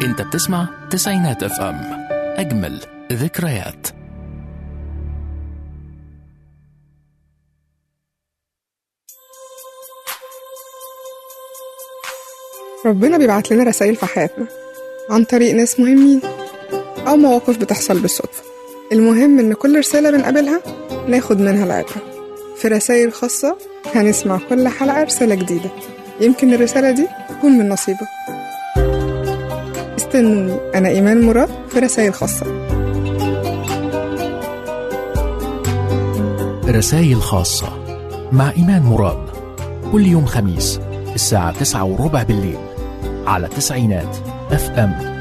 انت بتسمع تسعينات اف ام اجمل ذكريات ربنا بيبعت لنا رسائل في حياتنا عن طريق ناس مهمين أو مواقف بتحصل بالصدفة المهم إن كل رسالة بنقابلها ناخد منها العبرة في رسائل خاصة هنسمع كل حلقة رسالة جديدة يمكن الرسالة دي تكون من نصيبك استنوني أنا إيمان مراد في رسائل خاصة رسائل خاصة مع إيمان مراد كل يوم خميس الساعة تسعة وربع بالليل على تسعينات اف ام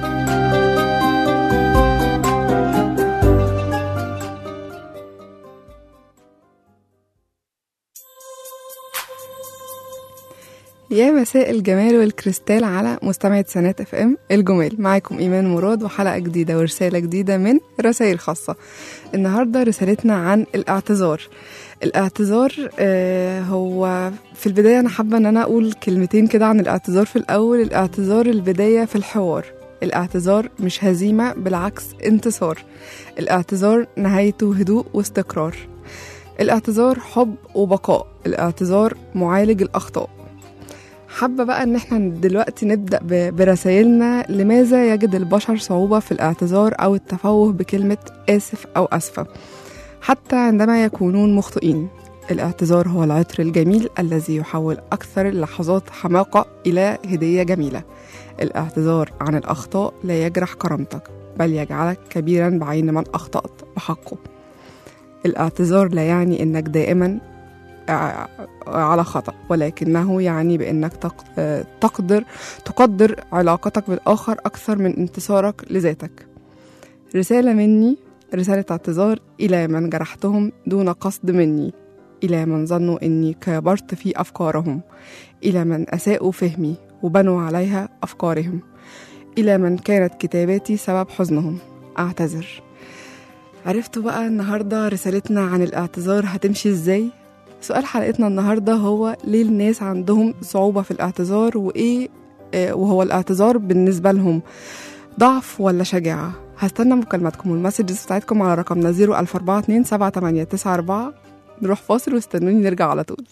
يا مساء الجمال والكريستال على مستمعة سنات اف ام الجمال معاكم ايمان مراد وحلقة جديدة ورسالة جديدة من رسائل خاصة النهاردة رسالتنا عن الاعتذار الاعتذار آه هو في البداية أنا حابة إن أنا أقول كلمتين كده عن الاعتذار في الأول الاعتذار البداية في الحوار الاعتذار مش هزيمة بالعكس انتصار الاعتذار نهايته هدوء واستقرار الاعتذار حب وبقاء الاعتذار معالج الأخطاء حابة بقى إن احنا دلوقتي نبدأ ب- برسايلنا لماذا يجد البشر صعوبة في الاعتذار أو التفوه بكلمة آسف أو أسفة حتى عندما يكونون مخطئين الاعتذار هو العطر الجميل الذي يحول أكثر اللحظات حماقة إلى هدية جميلة الاعتذار عن الأخطاء لا يجرح كرامتك بل يجعلك كبيرا بعين من أخطأت بحقه الاعتذار لا يعني إنك دائما ع- على خطأ ولكنه يعني بأنك تق- آه، تقدر تقدر علاقتك بالآخر أكثر من انتصارك لذاتك رسالة مني رسالة اعتذار إلى من جرحتهم دون قصد مني إلى من ظنوا إني كبرت في أفكارهم إلى من أساءوا فهمي وبنوا عليها أفكارهم إلى من كانت كتاباتي سبب حزنهم أعتذر عرفتوا بقى النهاردة رسالتنا عن الاعتذار هتمشي إزاي؟ سؤال حلقتنا النهاردة هو ليه الناس عندهم صعوبة في الاعتذار وإيه آه، وهو الاعتذار بالنسبة لهم ضعف ولا شجاعة هستنى مكالماتكم والمسجز بتاعتكم على رقمنا 00427 7894 نروح فاصل واستنوني نرجع على طول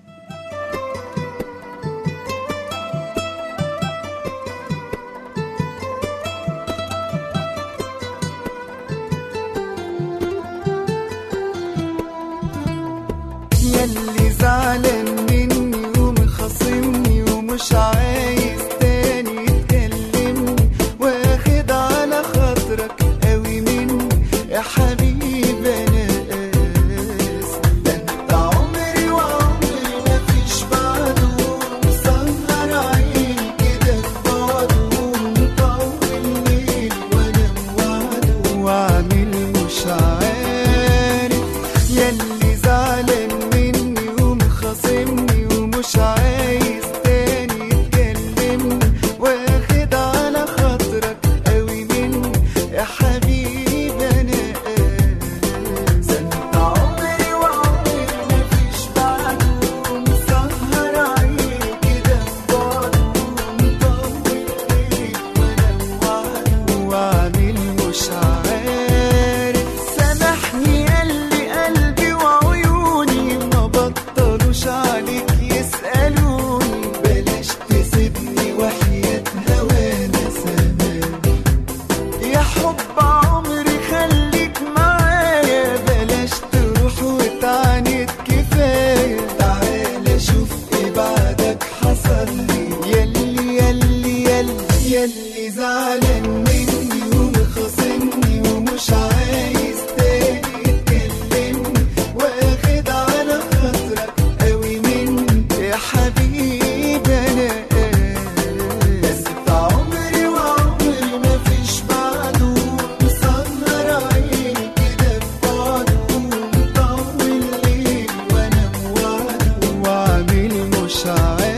ياللي زعلان مني ومخاصمني ومش عايز تاني تكلمني واخد على خاطرك قوي مني يا حبيبي انا اسف ده انت عمري وعمري مفيش بعده مسهر عيني كده في بعده مطول الليل وانا موعده وعامل مش عارف ياللي زعلان مني ومخاصمني ومش عايز تاني تكلمني واخد على خاطرك قوي مني يا حبيبي انا اسف انت عمري وعمري مفيش بعده مسهر عيني كده في بعده مطول ليل وانا موعده وعامل مش عارف سامحني ياللي قلبي وعيوني ما بطلوش عليك يسألوني بلاش تسيبني وحياة هوانا سماح يا حب عمري خليك معايا بلاش تروح وتعاند كفاية تعالى شوف ايه بعدك حصل لي ياللي ياللي ياللي ياللي زعلان مني ومخاصمني ومش عايز تاني تكلمني واخد على خاطرك قوي مني يا حبيبي انا اسف عمري وعمري مفيش بعده مسهر عيني كده في بعده مطول الليل وانا موعده وعامل مش عارف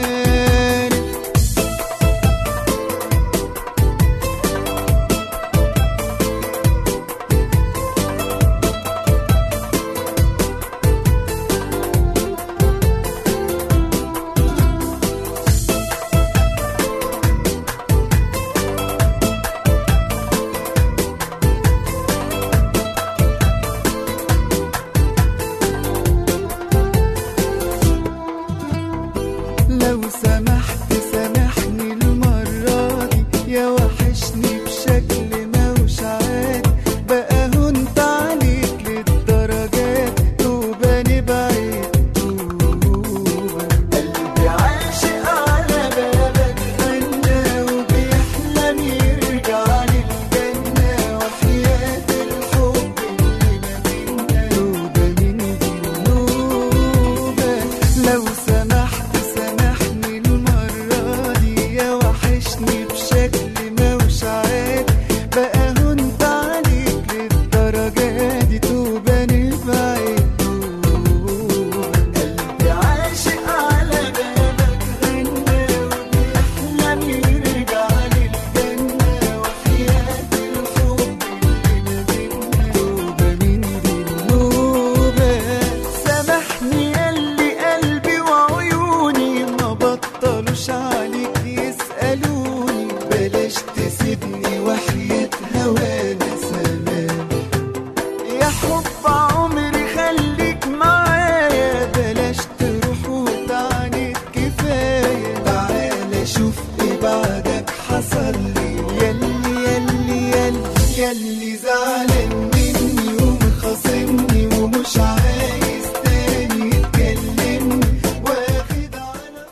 لو سمحت سامحني المرة دي يا وحشني بشكل موش عادي بقى هنت عليك للدرجات توبة نبعد توبة قلبي عاشق على بابك غنى وبيحلم يرجع للجنة وحياة الحب اللي ما بينا توبة من ذنوبك لو سمحت سامحني المرة دي يا وحشني بشكل موش عادي بقى هنت عليك للدرجة دي توبة نبعد توبة قلبي عاشق على بابك غنى وبيحلم يرجع للجنة وحياة الحب اللي ما بينا توبة من ذنوبك سامحني ياللي قلبي وعيوني ما بطلوش عليك يسألوني بلاش تسيبني وحياة هوانا سلام يا حب عمري خليك معايا بلاش تروح وتعاند كفاية تعالى شوف ايه بعدك حصل لي ياللي ياللي ياللي ياللي زعلان مني ومخاصمني ومش عايز تاني يتكلمني واخد على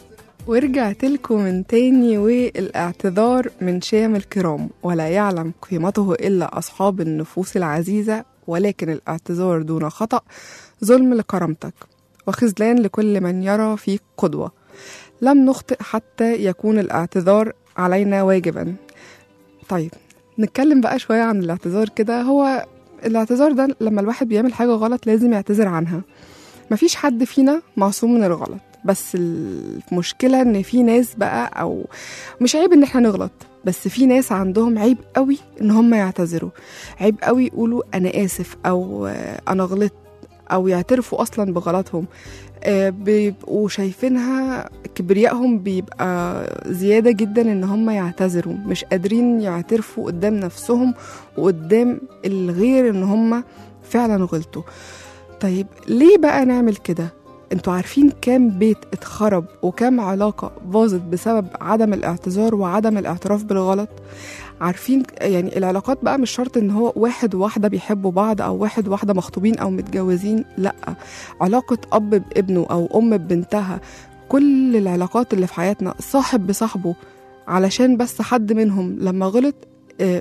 ورجعت لكم من تاني والاعتذار من شيم الكرام ولا يعلم قيمته إلا أصحاب النفوس العزيزة ولكن الاعتذار دون خطأ ظلم لكرامتك وخذلان لكل من يرى فيك قدوة لم نخطئ حتى يكون الاعتذار علينا واجبا طيب نتكلم بقى شوية عن الاعتذار كده هو الاعتذار ده لما الواحد بيعمل حاجة غلط لازم يعتذر عنها مفيش حد فينا معصوم من الغلط بس المشكلة ان في ناس بقى او مش عيب ان احنا نغلط بس في ناس عندهم عيب قوي ان هم يعتذروا عيب قوي يقولوا انا اسف او آه، انا غلطت او يعترفوا اصلا بغلطهم آه، بيبقوا شايفينها كبريائهم بيبقى زيادة جدا ان هم يعتذروا مش قادرين يعترفوا قدام نفسهم وقدام الغير ان هم فعلا غلطوا طيب ليه بقى نعمل كده انتوا عارفين كام بيت اتخرب وكام علاقة باظت بسبب عدم الاعتذار وعدم الاعتراف بالغلط عارفين يعني العلاقات بقى مش شرط ان هو واحد وواحدة بيحبوا بعض او واحد وواحدة مخطوبين او متجوزين لا علاقة اب بابنه او ام ببنتها كل العلاقات اللي في حياتنا صاحب بصاحبه علشان بس حد منهم لما غلط اه،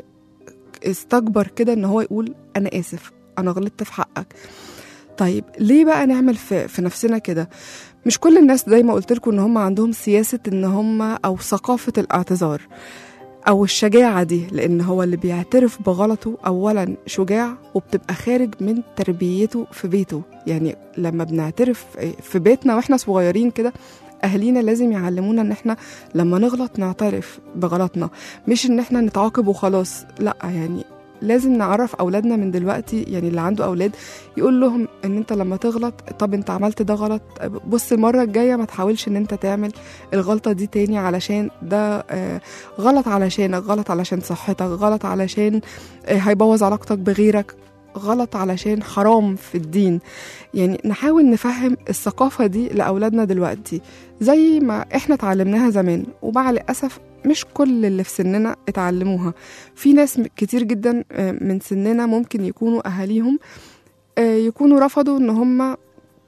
استكبر كده ان هو يقول انا اسف انا غلطت في حقك طيب ليه بقى نعمل في, في نفسنا كده مش كل الناس زي ما قلت لكم ان هم عندهم سياسه ان هم او ثقافه الاعتذار او الشجاعه دي لان هو اللي بيعترف بغلطه اولا شجاع وبتبقى خارج من تربيته في بيته يعني لما بنعترف في بيتنا واحنا صغيرين كده اهالينا لازم يعلمونا ان احنا لما نغلط نعترف بغلطنا مش ان احنا نتعاقب وخلاص لا يعني لازم نعرف اولادنا من دلوقتي يعني اللي عنده اولاد يقول لهم ان انت لما تغلط طب انت عملت ده غلط بص المره الجايه ما تحاولش ان انت تعمل الغلطه دي تاني علشان ده آه، غلط علشانك غلط علشان صحتك غلط علشان آه، هيبوظ علاقتك بغيرك غلط علشان حرام في الدين يعني نحاول نفهم الثقافة دي لأولادنا دلوقتي زي ما احنا اتعلمناها زمان ومع الأسف مش كل اللي في سننا اتعلموها في ناس كتير جدا آه، من سننا ممكن يكونوا أهاليهم آه، يكونوا رفضوا ان هم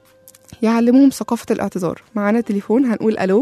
يعلموهم ثقافة الاعتذار معانا تليفون هنقول ألو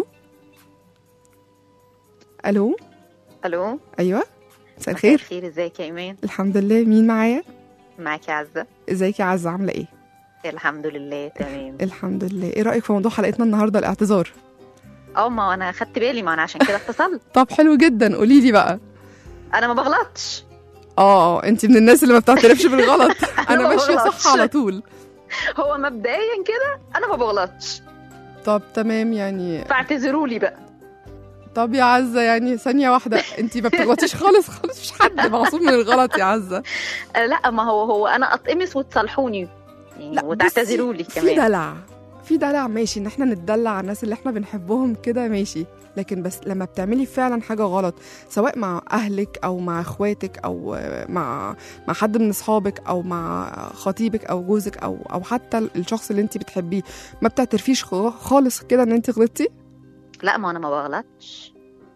ألو الو أيوة مساء مساء الخير الخير ازيك يا ايمان الحمد لله مين معايا معاكي عزه ازيك يا عزة عاملة ايه الحمد لله تمام الحمد لله ايه رأيك في موضوع حلقتنا النهاردة الاعتذار اه ما انا خدت بالي ما انا عشان كده اتصلت طب حلو جدا قولي لي بقى انا ما بغلطش اه انت من الناس اللي ما بتعترفش بالغلط انا ما ماشيه بغلطش. صح على طول هو مبدئيا كده انا ما بغلطش طب تمام يعني فاعتذروا لي بقى طب يا عزة يعني ثانية واحدة انت ما بتغلطيش خالص خالص مش حد معصوم من الغلط يا عزة آه، لا ما هو هو انا اتقمص وتصالحوني يعني وتعتذروا لي بصي، في كمان دلع في دلع ماشي ان احنا نتدلع على الناس اللي احنا بنحبهم كده ماشي لكن بس لما بتعملي فعلا حاجة غلط سواء مع أهلك أو مع إخواتك أو آه، مع مع حد من أصحابك أو مع خطيبك أو جوزك أو أو حتى الشخص اللي أنت بتحبيه ما بتعترفيش خ- خالص كده إن أنت غلطتي لا ما انا ما بغلطش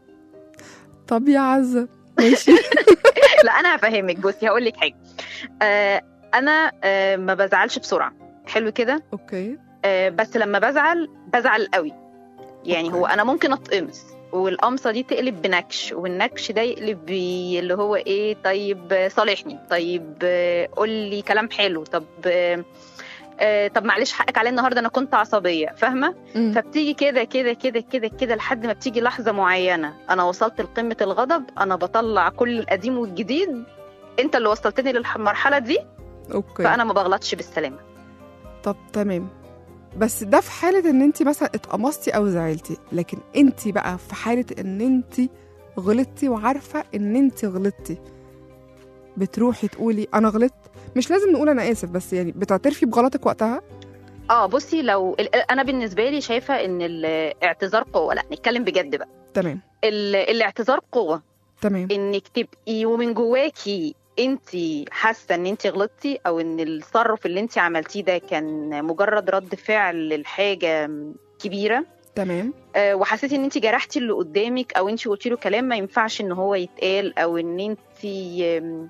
طب يا عزه ماشي لا انا هفهمك بصي هقول لك حاجه آه انا آه ما بزعلش بسرعه حلو كده اوكي آه بس لما بزعل بزعل قوي يعني أوكي. هو انا ممكن اتقمص والقمصه دي تقلب بنكش والنكش ده يقلب بي- اللي هو ايه طيب آه، صالحني طيب آه، قول لي كلام حلو طب آه، آه، طب معلش حقك عليا النهارده انا كنت عصبيه فاهمه مم. فبتيجي كده كده كده كده كده لحد ما بتيجي لحظه معينه انا وصلت لقمه الغضب انا بطلع كل القديم والجديد انت اللي وصلتني للمرحله دي اوكي فانا ما بغلطش بالسلامه طب تمام بس ده في حالة ان انت مثلا اتقمصتي او زعلتي لكن انت بقى في حالة ان انت غلطتي وعارفة ان انت غلطتي بتروحي تقولي انا غلطت مش لازم نقول انا اسف بس يعني بتعترفي بغلطك وقتها اه بصي لو ال- انا بالنسبه لي شايفه ان الاعتذار قوه لا نتكلم بجد بقى تمام ال- الاعتذار قوه تمام انك تبقي ومن جواكي انت حاسه ان انت غلطتي او ان التصرف اللي انت عملتيه ده كان مجرد رد فعل لحاجه كبيره تمام آه، وحسيتي ان انت جرحتي اللي قدامك او انت قلتي له كلام ما ينفعش ان هو يتقال او ان انت آم،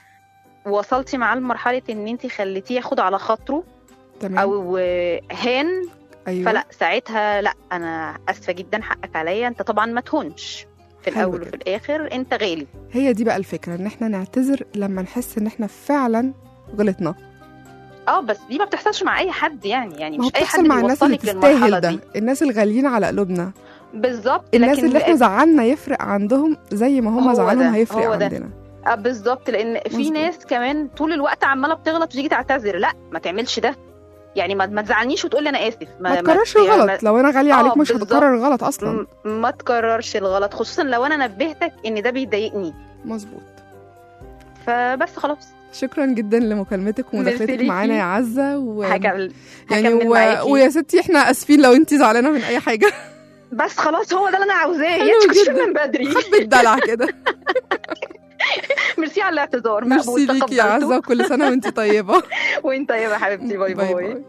وصلتي معاه لمرحله ان انت خليتيه ياخد على خاطره تمام او آه، هان ايوه فلا ساعتها لا انا اسفه جدا حقك عليا انت طبعا ما تهونش في حلو الاول كده. وفي الاخر انت غالي هي دي بقى الفكرة ان احنا نعتذر لما نحس ان احنا فعلا غلطنا اه بس دي ما بتحصلش مع اي حد يعني يعني ما هو مش اي حد بتحصل مع الناس اللي بيوصلك للمرحله تستاهل دي ده الناس الغاليين على قلوبنا بالظبط الناس لكن اللي احنا زعلنا يفرق عندهم زي ما هم هو زعلهم ده، هيفرق هو ده. عندنا آه بالظبط لان في مظبوط. ناس كمان طول الوقت عماله بتغلط وتيجي تعتذر لا ما تعملش ده يعني ما, ما تزعلنيش وتقول لي انا اسف ما تكررش يعني الغلط لو انا غالية آه، عليك مش بالظبط. هتكرر الغلط اصلا م- ما تكررش الغلط خصوصا لو انا نبهتك ان ده بيضايقني مظبوط فبس خلاص شكرا جدا لمكالمتك ومداخلتك ميرسي معانا يا ليكي. عزه و... هكمل يعني هكمل و... معاكي. ويا ستي احنا اسفين لو انت زعلانه من اي حاجه بس خلاص هو ده اللي انا عاوزاه حلو يا تكونش جدا. من بدري حبه دلع كده ميرسي على الاعتذار ميرسي مقبول ليكي يا تقبلته. عزه وكل سنه وانت طيبه وانت يا حبيبتي باي باي,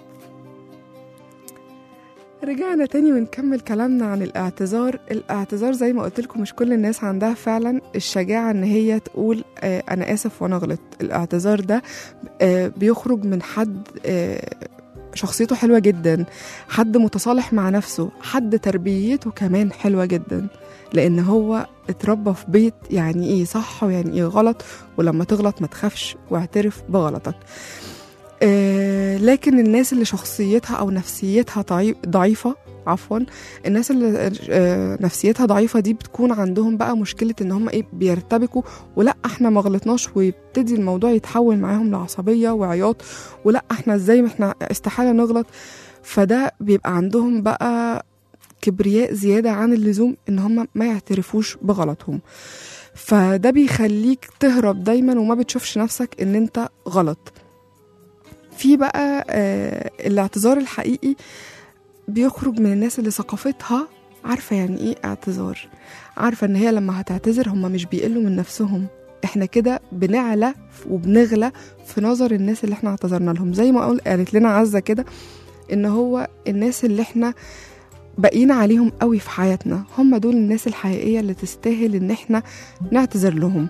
رجعنا تاني ونكمل كلامنا عن الاعتذار الاعتذار زي ما قلت لكم مش كل الناس عندها فعلا الشجاعة ان هي تقول آه انا اسف وانا غلط الاعتذار ده آه بيخرج من حد آه شخصيته حلوة جدا حد متصالح مع نفسه حد تربيته كمان حلوة جدا لان هو اتربى في بيت يعني ايه صح ويعني ايه غلط ولما تغلط ما تخافش واعترف بغلطك آه، لكن الناس اللي شخصيتها او نفسيتها ضعي- ضعيفه عفوا الناس اللي آه، نفسيتها ضعيفه دي بتكون عندهم بقى مشكله ان هم ايه بيرتبكوا ولا احنا ما غلطناش ويبتدي الموضوع يتحول معاهم لعصبيه وعياط ولا احنا ازاي ما احنا استحاله نغلط فده بيبقى عندهم بقى كبرياء زياده عن اللزوم ان هم ما يعترفوش بغلطهم فده بيخليك تهرب دايما وما بتشوفش نفسك ان انت غلط في بقى آه الاعتذار الحقيقي بيخرج من الناس اللي ثقافتها عارفة يعني ايه اعتذار عارفة ان هي لما هتعتذر هم مش بيقلوا من نفسهم احنا كده بنعلى وبنغلى في نظر الناس اللي احنا اعتذرنا لهم زي ما قال قالت لنا عزة كده ان هو الناس اللي احنا باقيين عليهم قوي في حياتنا هم دول الناس الحقيقية اللي تستاهل ان احنا نعتذر لهم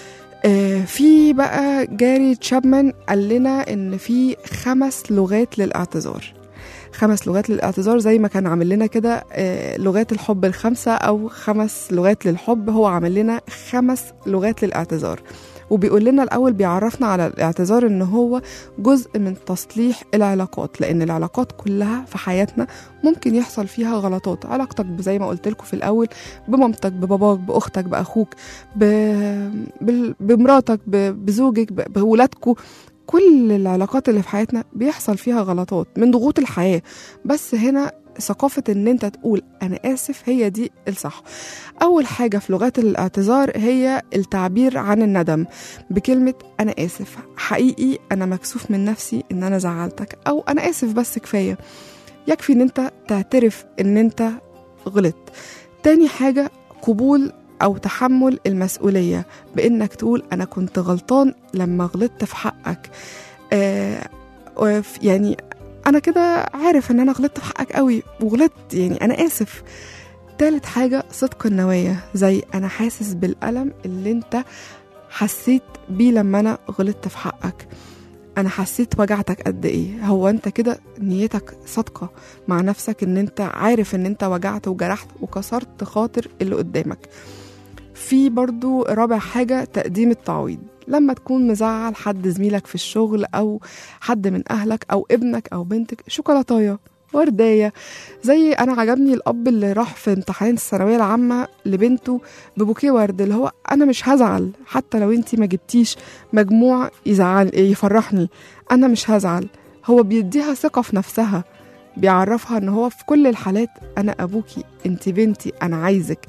آه، في بقى جاري تشابمان قال لنا ان في خمس لغات للاعتذار خمس لغات للاعتذار زي ما كان عامل لنا كده آه، لغات الحب الخمسة أو خمس لغات للحب هو عامل لنا خمس لغات للاعتذار وبيقول لنا الأول بيعرفنا على الاعتذار إن هو جزء من تصليح العلاقات لأن العلاقات كلها في حياتنا ممكن يحصل فيها غلطات علاقتك زي ما قلت لكم في الأول بمامتك بباباك بأختك بأخوك ب... بال- بمراتك ب... بزوجك ب... بولادكم كل العلاقات اللي في حياتنا بيحصل فيها غلطات من ضغوط الحياة بس هنا ثقافة ان انت تقول انا اسف هي دي الصح اول حاجة في لغات الاعتذار هي التعبير عن الندم بكلمة انا اسف حقيقي انا مكسوف من نفسي ان انا زعلتك او انا اسف بس كفاية يكفي ان انت تعترف ان انت غلط تاني حاجة قبول أو تحمل المسؤولية بإنك تقول أنا كنت غلطان لما غلطت في حقك آه وف- يعني انا كده عارف ان انا غلطت في حقك قوي وغلطت يعني انا اسف تالت حاجة صدق النوايا زي أنا حاسس بالألم اللي أنت حسيت بيه لما أنا غلطت في حقك أنا حسيت وجعتك قد إيه هو أنت كده نيتك صادقة مع نفسك إن أنت عارف إن أنت وجعت وجرحت وكسرت خاطر اللي قدامك في برضو رابع حاجة تقديم التعويض لما تكون مزعل حد زميلك في الشغل أو حد من أهلك أو ابنك أو بنتك شوكولاتاية ورداية زي أنا عجبني الأب اللي راح في امتحان الثانوية العامة لبنته ببوكيه ورد اللي هو أنا مش هزعل حتى لو أنتي ما جبتيش مجموع يزعل يفرحني أنا مش هزعل هو بيديها ثقة في نفسها بيعرفها ان هو في كل الحالات انا ابوكي انت بنتي انا عايزك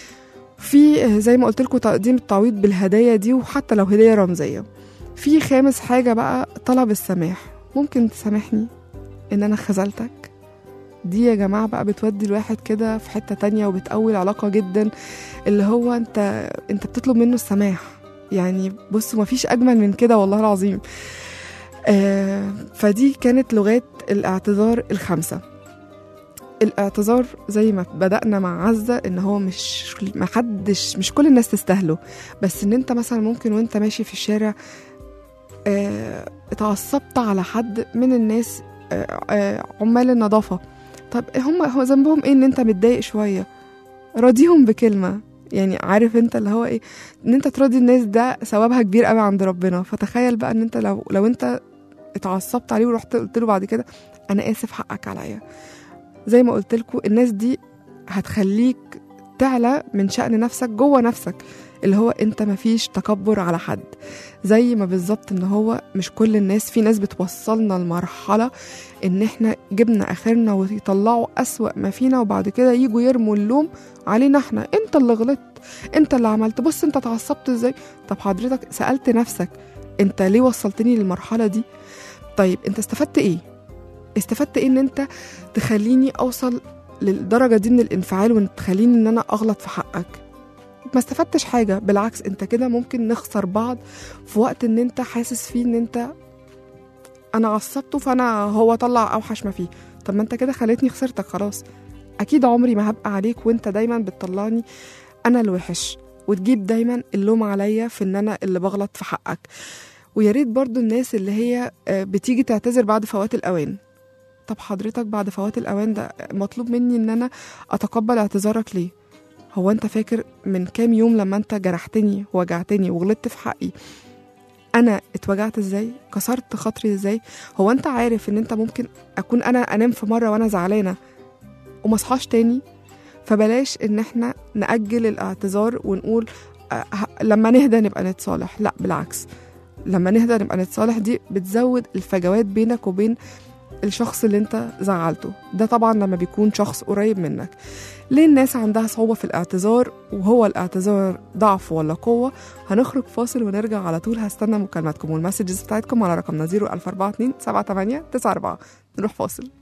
في زي ما قلت لكم تقديم التعويض بالهدايا دي وحتى لو هديه رمزيه في خامس حاجه بقى طلب السماح ممكن تسامحني ان انا خذلتك دي يا جماعه بقى بتودي الواحد كده في حته تانية وبتقوي العلاقه جدا اللي هو انت انت بتطلب منه السماح يعني بصوا مفيش اجمل من كده والله العظيم آه فدي كانت لغات الاعتذار الخمسه الاعتذار زي ما بدأنا مع عزة ان هو مش ما حدش مش كل الناس تستاهله بس ان انت مثلا ممكن وانت ماشي في الشارع آه، اتعصبت على حد من الناس آه، آه، عمال النظافة طب هم هو ذنبهم ايه ان انت متضايق شوية راضيهم بكلمة يعني عارف انت اللي هو ايه ان انت تراضي الناس ده ثوابها كبير قوي عند ربنا فتخيل بقى ان انت لو لو انت اتعصبت عليه ورحت قلت له بعد كده انا اسف حقك عليا زي ما قلت لكم الناس دي هتخليك تعلى من شأن نفسك جوه نفسك اللي هو انت مفيش تكبر على حد زي ما بالظبط ان هو مش كل الناس في ناس بتوصلنا لمرحلة ان احنا جبنا اخرنا ويطلعوا اسوأ ما فينا وبعد كده يجوا يرموا اللوم علينا احنا انت اللي غلطت انت اللي عملت بص انت اتعصبت ازاي طب حضرتك سألت نفسك انت ليه وصلتني للمرحلة دي طيب انت استفدت ايه استفدت ايه ان انت تخليني اوصل للدرجه دي من الانفعال وان تخليني ان انا اغلط في حقك ما استفدتش حاجه بالعكس انت كده ممكن نخسر بعض في وقت ان انت حاسس فيه ان انت انا عصبته فانا هو طلع اوحش ما فيه طب ما انت كده خليتني خسرتك خلاص اكيد عمري ما هبقى عليك وانت دايما بتطلعني انا الوحش وتجيب دايما اللوم عليا في ان انا اللي بغلط في حقك ويا ريت برضو الناس اللي هي آه، بتيجي تعتذر بعد فوات الاوان طب حضرتك بعد فوات الاوان ده مطلوب مني ان انا اتقبل اعتذارك ليه هو انت فاكر من كام يوم لما انت جرحتني ووجعتني وغلطت في حقي انا اتوجعت ازاي كسرت خاطري ازاي هو انت عارف ان انت ممكن اكون انا انام في مره وانا زعلانه وما اصحاش تاني فبلاش ان احنا ناجل الاعتذار ونقول آه، ه- لما نهدى نبقى نتصالح لا بالعكس لما نهدى نبقى نتصالح دي بتزود الفجوات بينك وبين الشخص اللي انت زعلته ده طبعا لما بيكون شخص قريب منك ليه الناس عندها صعوبة في الاعتذار وهو الاعتذار ضعف ولا قوة هنخرج فاصل ونرجع على طول هستنى مكالماتكم والمسجز بتاعتكم على رقمنا 01442 78 94 نروح فاصل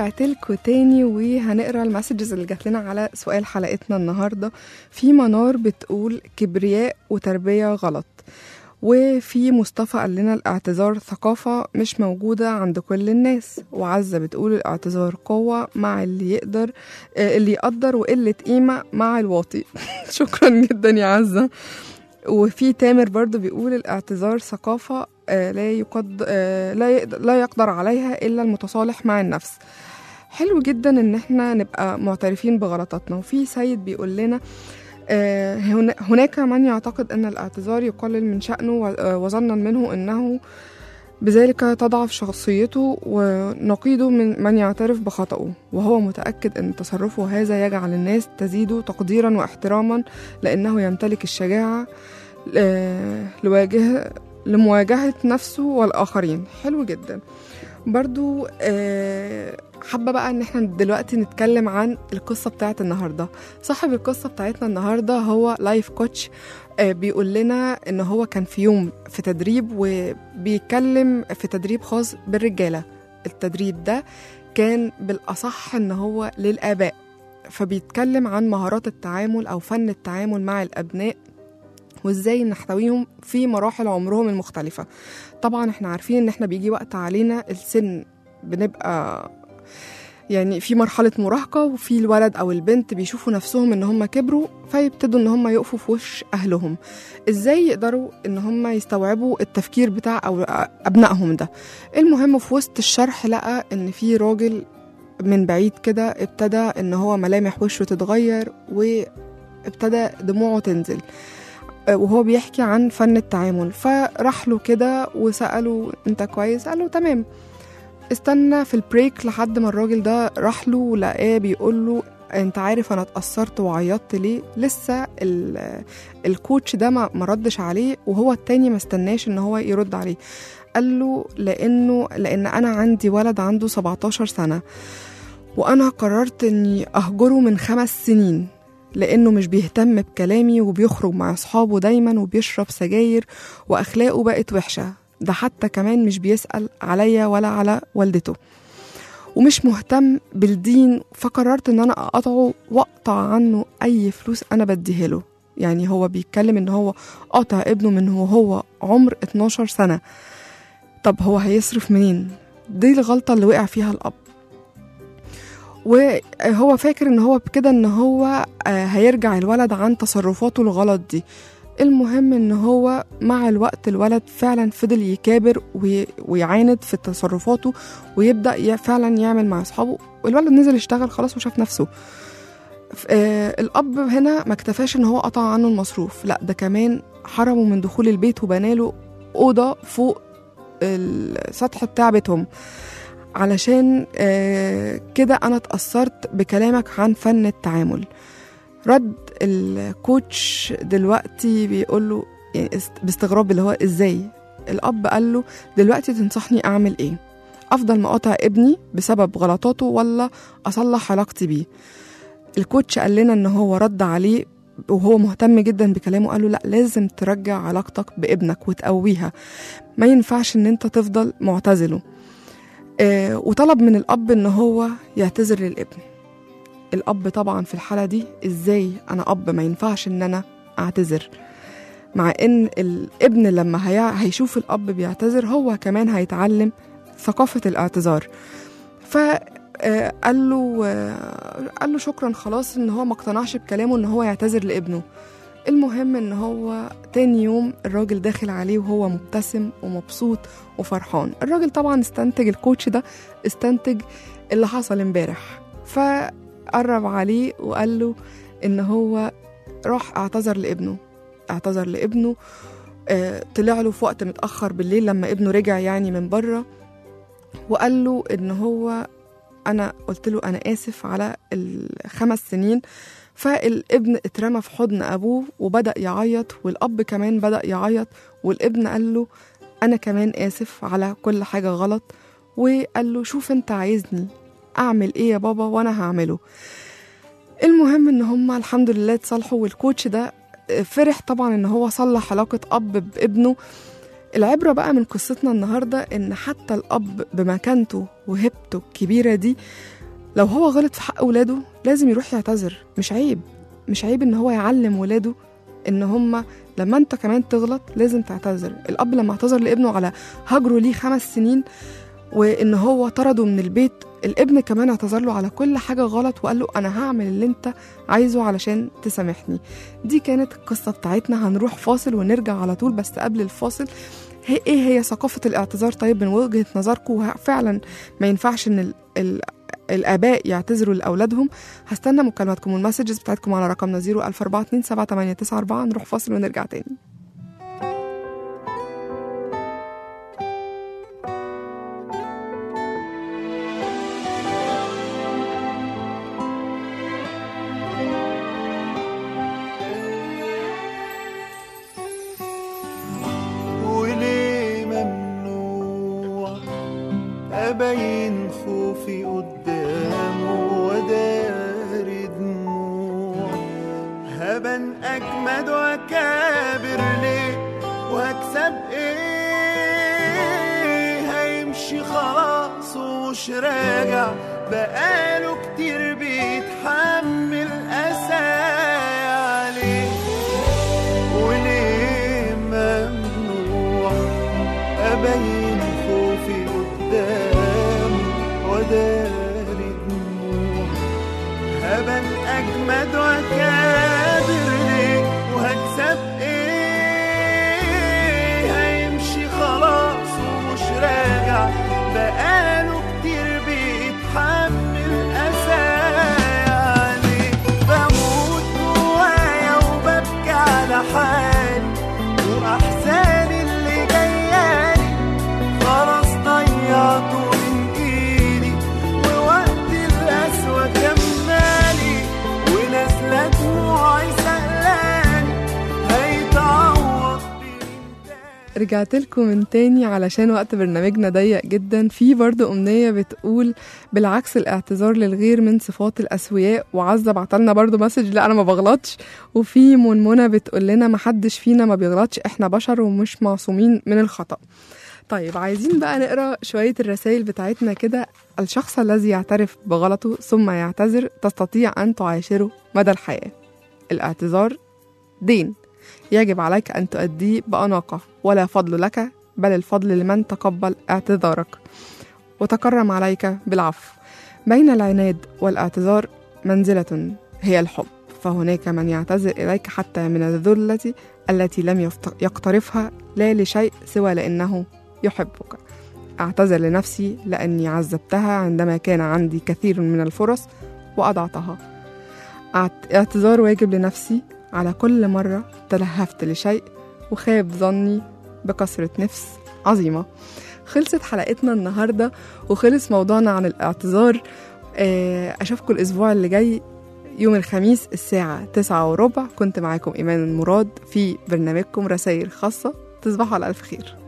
ورجعت لكم تاني وهنقرا المسجز اللي جات لنا على سؤال حلقتنا النهارده في منار بتقول كبرياء وتربيه غلط وفي مصطفى قال لنا الاعتذار ثقافة مش موجودة عند كل الناس وعزة بتقول الاعتذار قوة مع اللي يقدر آه، اللي يقدر وقلة قيمة مع الواطي شكرا جدا يا عزة وفي تامر برضو بيقول الاعتذار ثقافة آه، لا يقد آه، لا يقدر لا يقدر عليها إلا المتصالح مع النفس حلو جدا ان احنا نبقى معترفين بغلطاتنا وفي سيد بيقول لنا آه، هنا- هناك من يعتقد ان الاعتذار يقلل من شأنه و- آه، وظنا منه انه بذلك تضعف شخصيته ونقيضه من من يعترف بخطأه وهو متأكد أن تصرفه هذا يجعل الناس تزيده تقديرا واحتراما لأنه يمتلك الشجاعة آه، لواجه لمواجهة نفسه والآخرين حلو جدا برضو آه، حابة بقى ان احنا دلوقتي نتكلم عن القصة بتاعت النهاردة صاحب القصة بتاعتنا النهاردة هو لايف كوتش آه، بيقول لنا ان هو كان في يوم في تدريب وبيتكلم في تدريب خاص بالرجالة التدريب ده كان بالأصح ان هو للآباء فبيتكلم عن مهارات التعامل أو فن التعامل مع الأبناء وازاي نحتويهم في مراحل عمرهم المختلفة طبعا احنا عارفين ان احنا بيجي وقت علينا السن بنبقى يعني في مرحلة مراهقة وفي الولد أو البنت بيشوفوا نفسهم إن هم كبروا فيبتدوا إن هم يقفوا في وش أهلهم إزاي يقدروا إن هم يستوعبوا التفكير بتاع أو أبنائهم ده المهم في وسط الشرح لقى إن في راجل من بعيد كده ابتدى إن هو ملامح وشه تتغير وابتدى دموعه تنزل وهو بيحكي عن فن التعامل فراح له كده وسأله انت كويس قال له تمام استنى في البريك لحد ما الراجل ده راح له ولقاه بيقول له انت عارف انا اتأثرت وعيطت ليه لسه ال- الكوتش ده ما ما ردش عليه وهو التاني ما استناش ان هو يرد عليه قال له لانه لان انا عندي ولد عنده 17 سنة وانا قررت اني اهجره من خمس سنين لأنه مش بيهتم بكلامي وبيخرج مع أصحابه دايما وبيشرب سجاير وأخلاقه بقت وحشة ده حتى كمان مش بيسأل عليا ولا على والدته ومش مهتم بالدين فقررت ان انا اقطعه واقطع عنه اي فلوس انا بديها له يعني هو بيتكلم ان هو قطع ابنه من وهو عمر 12 سنة طب هو هيصرف منين دي الغلطة اللي وقع فيها الأب وهو فاكر ان هو بكده ان هو آه، هيرجع الولد عن تصرفاته الغلط دي المهم ان هو مع الوقت الولد فعلا فضل يكابر وي- ويعاند في تصرفاته ويبدا ي- فعلا يعمل مع اصحابه والولد نزل يشتغل خلاص وشاف نفسه ف- آه، الاب هنا ما اكتفاش ان هو قطع عنه المصروف لا ده كمان حرمه من دخول البيت وبناله اوضه فوق السطح بتاع بيتهم علشان آه، كده انا اتاثرت بكلامك عن فن التعامل رد الكوتش دلوقتي بيقول له يعني است- باستغراب اللي هو ازاي الاب قال له دلوقتي تنصحني اعمل ايه افضل مقاطع ابني بسبب غلطاته ولا اصلح علاقتي بيه الكوتش قال لنا ان هو رد عليه وهو مهتم جدا بكلامه قال له لا لازم ترجع علاقتك بابنك وتقويها ما ينفعش ان انت تفضل معتزله آه وطلب من الاب ان هو يعتذر للابن الاب طبعا في الحاله دي ازاي انا اب ما ينفعش ان انا اعتذر مع ان الابن لما هي... هيشوف الاب بيعتذر هو كمان هيتعلم ثقافه الاعتذار ف آه، قال له آه، قال له شكرا خلاص ان هو ما اقتنعش بكلامه ان هو يعتذر لابنه المهم ان هو تاني يوم الراجل داخل عليه وهو مبتسم ومبسوط وفرحان الراجل طبعا استنتج الكوتش ده استنتج اللي حصل امبارح فقرب عليه وقال له ان هو راح اعتذر لابنه اعتذر لابنه آه، طلع له في وقت متأخر بالليل لما ابنه رجع يعني من بره وقال له ان هو انا قلت له انا اسف على الخمس سنين فالابن اترمى في حضن ابوه وبدا يعيط والاب كمان بدا يعيط والابن قال له انا كمان اسف على كل حاجه غلط وقال له شوف انت عايزني اعمل ايه يا بابا وانا هعمله المهم ان هما الحمد لله اتصالحوا والكوتش ده فرح طبعا ان هو صلح علاقه اب بابنه العبرة بقى من قصتنا النهاردة إن حتى الأب بمكانته وهبته الكبيرة دي لو هو غلط في حق ولاده لازم يروح يعتذر مش عيب مش عيب ان هو يعلم ولاده ان هما لما انت كمان تغلط لازم تعتذر الاب لما اعتذر لابنه على هجره ليه خمس سنين وان هو طرده من البيت الابن كمان اعتذر له على كل حاجه غلط وقال له انا هعمل اللي انت عايزه علشان تسامحني دي كانت القصه بتاعتنا هنروح فاصل ونرجع على طول بس قبل الفاصل هي ايه هي ثقافه الاعتذار طيب من وجهه نظركم فعلا ما ينفعش ان ال ال الاباء يعتذروا لاولادهم هستنى مكالماتكم والمسجز بتاعتكم على رقمنا 004278994 نروح فاصل ونرجع تاني وليه ممنوع أبين خوفي قدامه ودار دموع هبن أجمد وأكابر ليه وهكسب إيه هيمشي خلاص ومش راجع بقاله كتير بيتحمل أسايا عليه وليه ممنوع أبين خوفي قدام وداري دموع هبن أجمد وأكابر ليه وهكسب إيه هيمشي خلاص ومش راجع بقاله كتير بيتحمل أسايا عليه بموت جوايا وببكي على حالي وأحزاني اللي جايالي خلاص ضيعته من إيدي ووقت القسوة كمالي ونازلة دموعي سألاني هيتعوض بمين تاني رجعت لكم من تاني علشان وقت برنامجنا ضيق جدا في برضو أمنية بتقول بالعكس الاعتذار للغير من صفات الأسوياء وعزة بعتلنا برضو مسج لا أنا ما بغلطش وفي منمنة بتقول لنا محدش فينا ما بيغلطش احنا بشر ومش معصومين من الخطأ طيب عايزين بقى نقرا شوية الرسائل بتاعتنا كده الشخص الذي يعترف بغلطه ثم يعتذر تستطيع أن تعاشره مدى الحياة الاعتذار دين يجب عليك أن تؤديه بأناقة ولا فضل لك بل الفضل لمن تقبل اعتذارك وتكرم عليك بالعفو بين العناد والاعتذار منزلة هي الحب فهناك من يعتذر إليك حتى من الذلة التي لم يفت- يقترفها لا لشيء سوى لأنه يحبك أعتذر لنفسي لأني عذبتها عندما كان عندي كثير من الفرص وأضعتها اعت- اعتذار واجب لنفسي على كل مرة تلهفت لشيء وخاب ظني بكثرة نفس عظيمة خلصت حلقتنا النهاردة وخلص موضوعنا عن الاعتذار آه، أشوفكم الأسبوع اللي جاي يوم الخميس الساعة تسعة وربع كنت معاكم إيمان مراد في برنامجكم رسائل خاصة تصبحوا على ألف خير